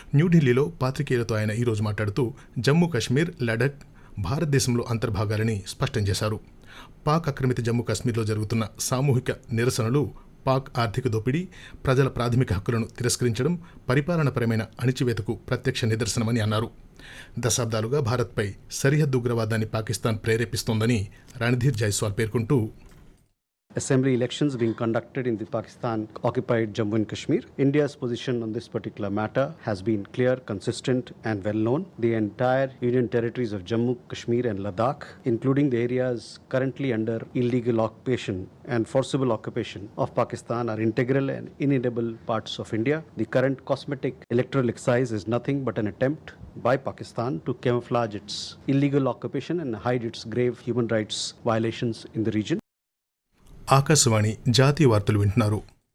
న్యూఢిల్లీలో పాత్రికేయులతో ఆయన ఈరోజు మాట్లాడుతూ జమ్మూ కశ్మీర్ లడఖ్ భారతదేశంలో అంతర్భాగాలని స్పష్టం చేశారు పాక్ ఆక్రమిత జమ్మూ కాశ్మీర్లో జరుగుతున్న సామూహిక నిరసనలు పాక్ ఆర్థిక దోపిడీ ప్రజల ప్రాథమిక హక్కులను తిరస్కరించడం పరిపాలనపరమైన అణిచివేతకు ప్రత్యక్ష నిదర్శనమని అన్నారు దశాబ్దాలుగా భారత్పై సరిహద్దు ఉగ్రవాదాన్ని పాకిస్తాన్ ప్రేరేపిస్తోందని రణధీర్ జైస్వాల్ పేర్కొంటూ assembly elections being conducted in the Pakistan occupied Jammu and Kashmir. India's position on this particular matter has been clear, consistent, and well known. The entire Union territories of Jammu, Kashmir, and Ladakh, including the areas currently under illegal occupation and forcible occupation of Pakistan, are integral and inedible parts of India. The current cosmetic electoral exercise is nothing but an attempt by Pakistan to camouflage its illegal occupation and hide its grave human rights violations in the region. Akashvani జాతీయ వార్తలు వింటున్నారు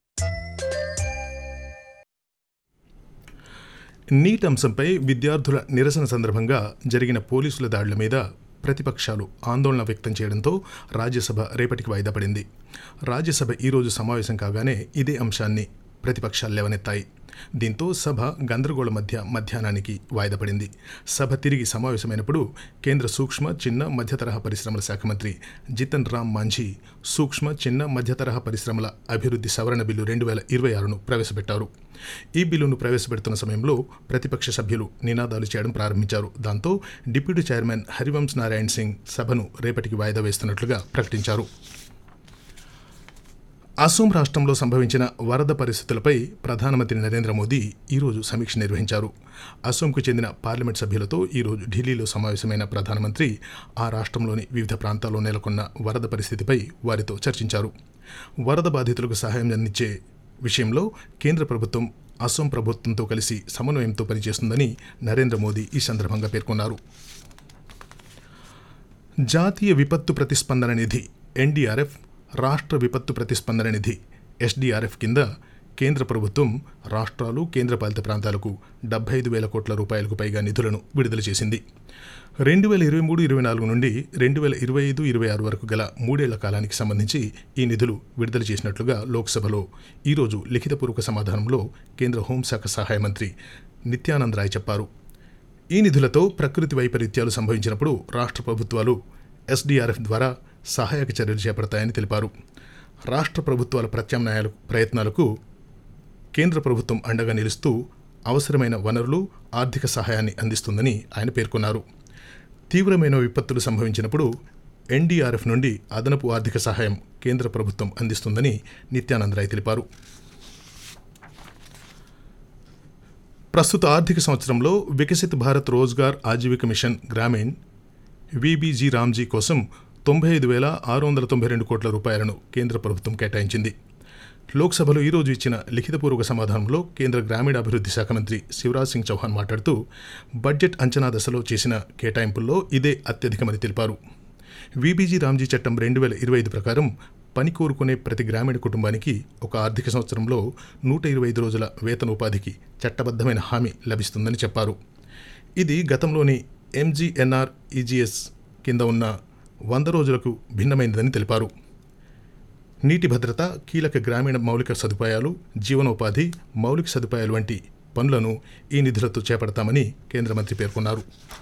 neat అంశంపై విద్యార్థుల నిరసన సందర్భంగా జరిగిన పోలీసుల దాడుల మీద ప్రతిపక్షాలు ఆందోళన వ్యక్తం చేయడంతో రాజ్యసభ రేపటికి వాయిదా పడింది రాజ్యసభ ఈరోజు సమావేశం కాగానే ఇదే అంశాన్ని ప్రతిపక్షాలు లేవనెత్తాయి దీంతో సభ గందరగోళ మధ్య మధ్యాహ్నానికి వాయిదా పడింది సభ తిరిగి సమావేశమైనప్పుడు కేంద్ర సూక్ష్మ చిన్న మధ్యతరహా పరిశ్రమల శాఖ మంత్రి జితన్ రామ్ మాంఝీ సూక్ష్మ చిన్న మధ్యతరహా పరిశ్రమల అభివృద్ధి సవరణ బిల్లు రెండు వేల ఇరవై ఆరును ప్రవేశపెట్టారు ఈ బిల్లును ప్రవేశపెడుతున్న సమయంలో ప్రతిపక్ష సభ్యులు నినాదాలు చేయడం ప్రారంభించారు దాంతో డిప్యూటీ చైర్మన్ హరివంశ్ నారాయణ్ సింగ్ సభను రేపటికి వాయిదా వేస్తున్నట్లుగా ప్రకటించారు అసోం రాష్ట్రంలో సంభవించిన వరద పరిస్థితులపై ప్రధానమంత్రి నరేంద్ర మోదీ ఈరోజు సమీక్ష నిర్వహించారు అసోంకు చెందిన పార్లమెంట్ సభ్యులతో ఈరోజు ఢిల్లీలో సమావేశమైన ప్రధానమంత్రి ఆ రాష్ట్రంలోని వివిధ ప్రాంతాల్లో నెలకొన్న వరద పరిస్థితిపై వారితో చర్చించారు వరద బాధితులకు సహాయం అందించే విషయంలో కేంద్ర ప్రభుత్వం అసోం ప్రభుత్వంతో కలిసి సమన్వయంతో పనిచేస్తుందని నరేంద్ర మోదీ ఈ సందర్భంగా పేర్కొన్నారు జాతీయ విపత్తు ప్రతిస్పందన నిధి ఎన్డీఆర్ఎఫ్ రాష్ట్ర విపత్తు ప్రతిస్పందన నిధి ఎస్డీఆర్ఎఫ్ కింద కేంద్ర ప్రభుత్వం రాష్ట్రాలు కేంద్రపాలిత ప్రాంతాలకు డెబ్బై ఐదు వేల కోట్ల రూపాయలకు పైగా నిధులను విడుదల చేసింది రెండు వేల ఇరవై మూడు ఇరవై నాలుగు నుండి రెండు వేల ఇరవై ఐదు ఇరవై ఆరు వరకు గల మూడేళ్ల కాలానికి సంబంధించి ఈ నిధులు విడుదల చేసినట్లుగా లోక్సభలో ఈరోజు లిఖితపూర్వక సమాధానంలో కేంద్ర హోంశాఖ సహాయ మంత్రి నిత్యానంద్ రాయ్ చెప్పారు ఈ నిధులతో ప్రకృతి వైపరీత్యాలు సంభవించినప్పుడు రాష్ట్ర ప్రభుత్వాలు ఎస్డీఆర్ఎఫ్ ద్వారా సహాయక చర్యలు చేపడతాయని తెలిపారు రాష్ట్ర ప్రభుత్వాల ప్రత్యామ్నాయాల ప్రయత్నాలకు కేంద్ర ప్రభుత్వం అండగా నిలుస్తూ అవసరమైన వనరులు ఆర్థిక సహాయాన్ని అందిస్తుందని ఆయన పేర్కొన్నారు తీవ్రమైన విపత్తులు సంభవించినప్పుడు ఎన్డీఆర్ఎఫ్ నుండి అదనపు ఆర్థిక సహాయం కేంద్ర ప్రభుత్వం అందిస్తుందని నిత్యానంద్ రాయ్ తెలిపారు ప్రస్తుత ఆర్థిక సంవత్సరంలో Viksit Bharat Rozgar Ajeevika mission Grameen V B G RAM G కోసం తొంభై ఐదు వేల ఆరు వందల తొంభై రెండు కోట్ల రూపాయలను కేంద్ర ప్రభుత్వం కేటాయించింది లోక్సభలో ఈరోజు ఇచ్చిన లిఖితపూర్వక సమాధానంలో కేంద్ర గ్రామీణాభివృద్ధి శాఖ మంత్రి శివరాజ్ సింగ్ చౌహాన్ మాట్లాడుతూ బడ్జెట్ అంచనా దశలో చేసిన కేటాయింపుల్లో ఇదే అత్యధికమని తెలిపారు విబీజీ రామ్జీ చట్టం రెండు వేల ఇరవై ఐదు ప్రకారం పని కోరుకునే ప్రతి గ్రామీణ కుటుంబానికి ఒక ఆర్థిక సంవత్సరంలో నూట ఇరవై ఐదు రోజుల వేతన ఉపాధికి చట్టబద్ధమైన హామీ లభిస్తుందని చెప్పారు ఇది గతంలోని ఎంజీఎన్ఆర్ ఈజీఎస్ కింద ఉన్న వంద రోజులకు భిన్నమైనదని తెలిపారు నీటి భద్రత కీలక గ్రామీణ మౌలిక సదుపాయాలు జీవనోపాధి మౌలిక సదుపాయాలు వంటి పనులను ఈ నిధులతో చేపడతామని కేంద్ర మంత్రి పేర్కొన్నారు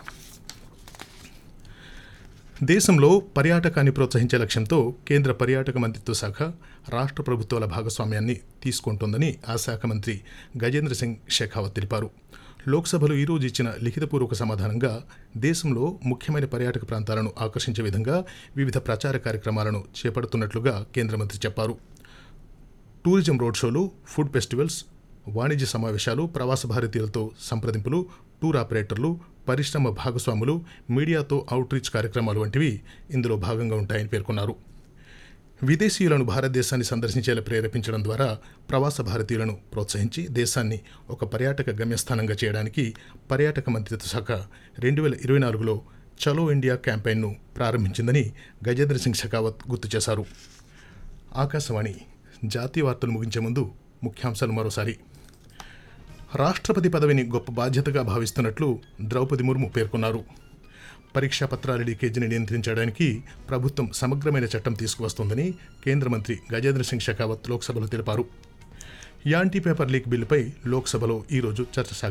దేశంలో పర్యాటకాన్ని ప్రోత్సహించే లక్ష్యంతో కేంద్ర పర్యాటక మంత్రిత్వ శాఖ రాష్ట్ర ప్రభుత్వాల భాగస్వామ్యాన్ని తీసుకుంటోందని ఆ శాఖ మంత్రి గజేంద్ర సింగ్ షెకావత్ తెలిపారు లోక్సభలో ఈరోజు ఇచ్చిన లిఖితపూర్వక సమాధానంగా దేశంలో ముఖ్యమైన పర్యాటక ప్రాంతాలను ఆకర్షించే విధంగా వివిధ ప్రచార కార్యక్రమాలను చేపడుతున్నట్లుగా కేంద్ర మంత్రి చెప్పారు టూరిజం రోడ్ షోలు ఫుడ్ ఫెస్టివల్స్ వాణిజ్య సమావేశాలు ప్రవాస భారతీయులతో సంప్రదింపులు టూర్ ఆపరేటర్లు పరిశ్రమ భాగస్వాములు మీడియాతో అవుట్రీచ్ కార్యక్రమాలు వంటివి ఇందులో భాగంగా ఉంటాయని పేర్కొన్నారు విదేశీయులను భారతదేశాన్ని సందర్శించేలా ప్రేరేపించడం ద్వారా ప్రవాస భారతీయులను ప్రోత్సహించి దేశాన్ని ఒక పర్యాటక గమ్యస్థానంగా చేయడానికి పర్యాటక మంత్రిత్వ శాఖ రెండు వేల ఇరవై నాలుగులో చలో ఇండియా క్యాంపెయిన్ను ప్రారంభించిందని గజేంద్ర సింగ్ షెకావత్ గుర్తు చేశారు ఆకాశవాణి జాతీయ వార్తలు ముగించే ముందు ముఖ్యాంశాలు మరోసారి రాష్ట్రపతి పదవిని గొప్ప బాధ్యతగా భావిస్తున్నట్లు ద్రౌపది ముర్ము పేర్కొన్నారు పరీక్షా పత్రాల లీకేజీని నియంత్రించడానికి ప్రభుత్వం సమగ్రమైన చట్టం తీసుకువస్తోందని కేంద్ర మంత్రి గజేంద్ర సింగ్ షెకావత్ లోక్సభలో తెలిపారు యాంటీ పేపర్ లీక్ బిల్లుపై లోక్సభలో ఈరోజు చర్చ సాగింది